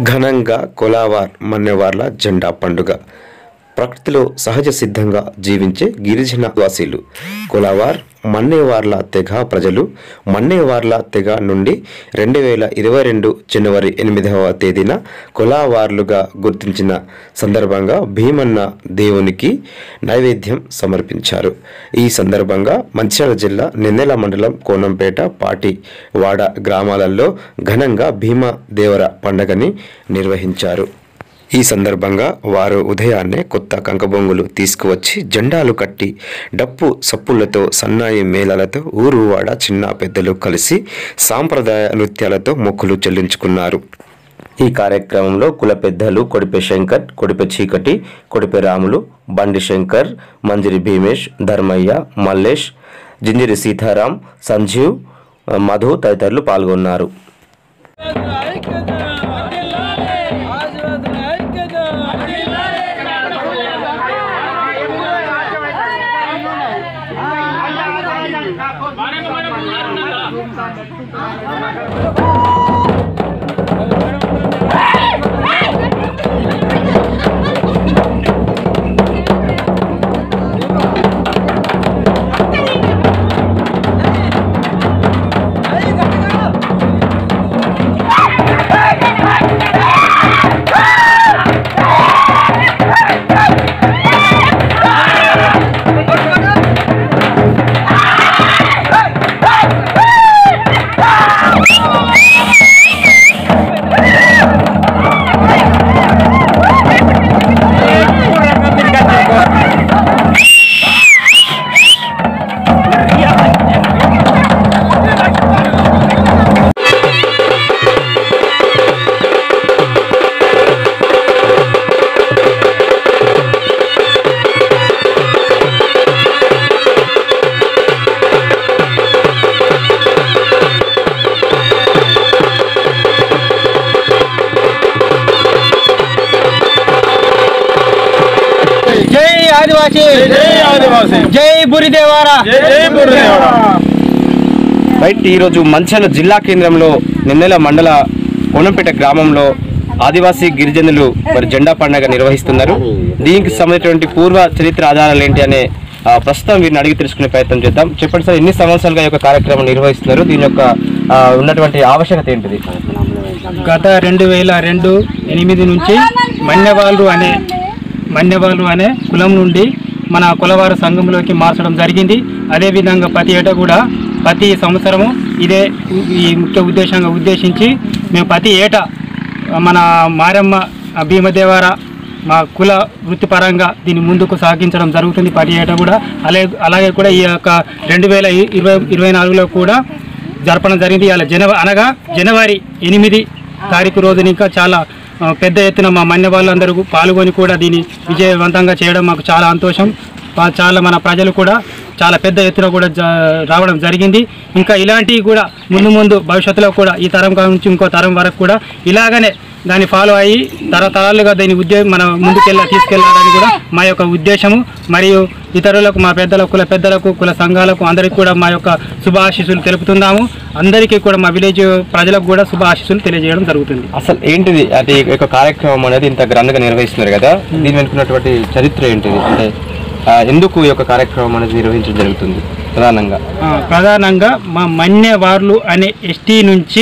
ఘనంగా కొలావార్ మన్నెవార్ల జెండా పండుగ ప్రకృతిలో సహజ సిద్ధంగా జీవించే గిరిజన వాసీలు కొలావార్ మన్నేవార్ల తెగ ప్రజలు మన్నేవార్ల తెగ నుండి రెండు వేల ఇరవై రెండు జనవరి ఎనిమిదవ తేదీన కొలావార్లుగా గుర్తించిన సందర్భంగా భీమన్న దేవునికి నైవేద్యం సమర్పించారు ఈ సందర్భంగా మంచిర్యాల జిల్లా నిన్నెల మండలం కోనంపేట పాటి వాడ గ్రామాలలో ఘనంగా భీమ దేవర పండగని నిర్వహించారు ఈ సందర్భంగా వారు ఉదయాన్నే కొత్త కంకబొంగులు తీసుకువచ్చి జెండాలు కట్టి డప్పు సప్పులతో సన్నాయి మేళాలతో ఊరు వాడ చిన్న పెద్దలు కలిసి సాంప్రదాయ నృత్యాలతో మొక్కులు చెల్లించుకున్నారు ఈ కార్యక్రమంలో కుల పెద్దలు కొడిపె శంకర్ కొడిపె చీకటి కొడిపె రాములు బండి శంకర్ మంజిరి భీమేష్ ధర్మయ్య మల్లేష్ జింజిరి సీతారాం సంజీవ్ మధు తదితరులు పాల్గొన్నారు జై ఆదివాసి జై ఆదివాసి జై బురిదేవారా జై బుర్రదేవరా రైట్ ఈరోజు మంచాల జిల్లా కేంద్రంలో నిన్నెల మండల కోనంపేట గ్రామంలో ఆదివాసీ గిరిజనులు మరి జెండా పండుగ నిర్వహిస్తున్నారు దీనికి సంబంధించినటువంటి పూర్వ చరిత్ర ఆధారాలు ఏంటి అనే ఆ, ప్రస్తుతం వీరిని అడిగి తెలుసుకునే ప్రయత్నం చేద్దాం చెప్పండి సార్ ఎన్ని సంవత్సరాలుగా ఈ యొక్క కార్యక్రమం నిర్వహిస్తున్నారు దీని యొక్క ఆ, ఉన్నటువంటి ఆవశ్యకత ఏంటిది గత రెండు వేల రెండు ఎనిమిది నుంచి మన్యవాళ్ళు అనే మన్యవాళ్ళు అనే కులం నుండి మన కులవారు సంఘంలోకి మార్చడం జరిగింది అదేవిధంగా ప్రతి ఏటా కూడా ప్రతి సంవత్సరము ఇదే ఈ ముఖ్య ఉద్దేశంగా ఉద్దేశించి మేము ప్రతి ఏటా మన మారమ్మ భీమదేవర మా కుల వృత్తిపరంగా దీన్ని ముందుకు సాగించడం జరుగుతుంది ప్రతి ఏటా కూడా అలాగే అలాగే కూడా ఈ యొక్క రెండు వేల ఇరవై ఇరవై నాలుగులో కూడా జరపడం జరిగింది ఇలా జనవరి అనగా జనవరి ఎనిమిది తారీఖు రోజున ఇంకా చాలా ఆ, పెద్ద ఎత్తున మా మన్య వాళ్ళందరూ పాల్గొని కూడా దీన్ని విజయవంతంగా చేయడం మాకు చాలా సంతోషం పా- చాలా మన ప్రజలు కూడా చాలా పెద్ద ఎత్తున కూడా జ- రావడం జరిగింది ఇంకా ఇలాంటివి కూడా ముందు ముందు భవిష్యత్తులో కూడా ఈ తరం కాడ నుంచి ఇంకో తరం వరకు కూడా ఇలాగనే దాన్ని ఫాలో అయ్యి తరతరాలుగా దీని ఉద్యోగ మన ముందుకెళ్ళ తీసుకెళ్లాలని కూడా మా యొక్క ఉద్దేశము మరియు ఇతరులకు మా పెద్దలకు కుల పెద్దలకు కుల సంఘాలకు అందరికీ కూడా మా యొక్క శుభాశీస్సులు తెలుపుతున్నాము అందరికీ కూడా మా విలేజ్ ప్రజలకు కూడా శుభాశీస్సులు తెలియజేయడం జరుగుతుంది అసలు ఏంటిది అంటే ఈ యొక్క కార్యక్రమం అనేది ఇంత గ్రాండ్గా నిర్వహిస్తున్నారు కదా దీని వెనుకున్నటువంటి చరిత్ర ఏంటిది అంటే ఆ, ఎందుకు ఈ యొక్క కార్యక్రమం అనేది నిర్వహించడం జరుగుతుంది ప్రధానంగా ఆ, ప్రధానంగా మా మన్య వార్లు అనే ఎస్టీ నుంచి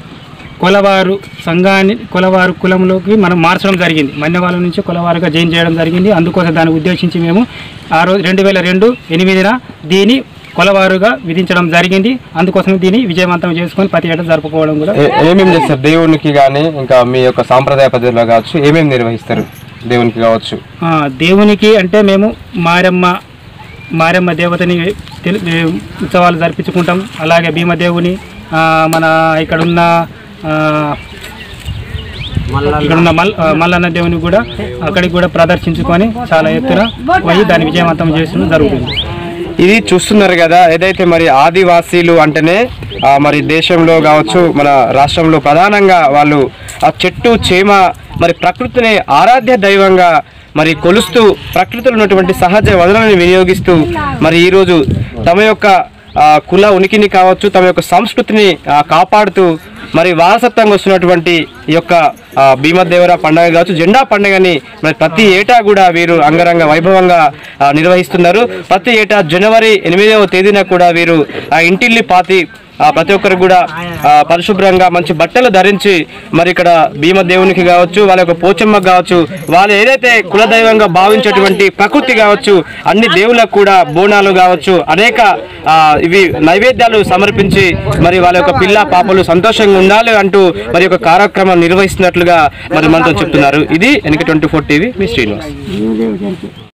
కులవారు సంఘాన్ని కులవారు కులంలోకి మనం మార్చడం జరిగింది మన్యవాళ్ళ నుంచి కులవారుగా జైన్ చేయడం జరిగింది అందుకోసం దాన్ని ఉద్దేశించి మేము ఆ రోజు రెండు వేల రెండు ఎనిమిదిన దీన్ని కులవారుగా విధించడం జరిగింది అందుకోసం దీన్ని విజయవంతం చేసుకొని ప్రతి ఏటా జరుపుకోవడం కూడా ఏ- ఏమేమి చేస్తారు దేవునికి కానీ ఇంకా మీ యొక్క సాంప్రదాయ పద్ధతిలో కావచ్చు ఏమేమి నిర్వహిస్తారు దేవునికి కావచ్చు ఆ, దేవునికి అంటే మేము మారమ్మ మారమ్మ దేవతని తెలు- ఏ, ఉత్సవాలు జరిపించుకుంటాం అలాగే భీమదేవుని ఆ, మన ఇక్కడున్న ఆ, ఇక్కడున్న మల్ ఆ, మల్లన్న దేవుని కూడా అక్కడికి కూడా ప్రదర్శించుకొని చాలా ఎత్తున పోయి దాన్ని విజయవంతం చేయడం జరుగుతుంది ఇది చూస్తున్నారు కదా ఏదైతే మరి ఆదివాసీలు అంటేనే ఆ, మరి దేశంలో కావచ్చు మన రాష్ట్రంలో ప్రధానంగా వాళ్ళు ఆ చెట్టు చేమ మరి ప్రకృతిని ఆరాధ్య దైవంగా మరి కొలుస్తూ ప్రకృతిలో ఉన్నటువంటి సహజ వనరులను వినియోగిస్తూ మరి ఈరోజు తమ యొక్క ఆ, కుల ఉనికిని కావచ్చు తమ యొక్క సంస్కృతిని ఆ, కాపాడుతూ మరి వారసత్వంగా వస్తున్నటువంటి ఈ యొక్క ఆ, భీమదేవర పండుగ కావచ్చు జెండా పండుగని మరి ప్రతి ఏటా కూడా వీరు అంగరంగ వైభవంగా ఆ, నిర్వహిస్తున్నారు ప్రతి ఏటా జనవరి ఎనిమిదవ తేదీన కూడా వీరు ఆ ఇంటిల్లి పాతి ఆ, ప్రతి ఒక్కరు కూడా ఆ, పరిశుభ్రంగా మంచి బట్టలు ధరించి మరి ఇక్కడ భీమదేవునికి కావచ్చు వాళ్ళ యొక్క పోచమ్మకు కావచ్చు వాళ్ళు ఏదైతే కులదైవంగా భావించేటువంటి ప్రకృతి కావచ్చు అన్ని దేవులకు కూడా బోనాలు కావచ్చు అనేక ఆ, ఇవి నైవేద్యాలు సమర్పించి మరి వాళ్ళ యొక్క పిల్ల పాపలు సంతోషంగా ఉండాలి అంటూ మరి యొక్క కార్యక్రమం నిర్వహిస్తున్నట్లుగా మరి మనతో చెప్తున్నారు ఇది ఎన్నిక ట్వంటీ ఫోర్ టీవీ మీ శ్రీనివాస్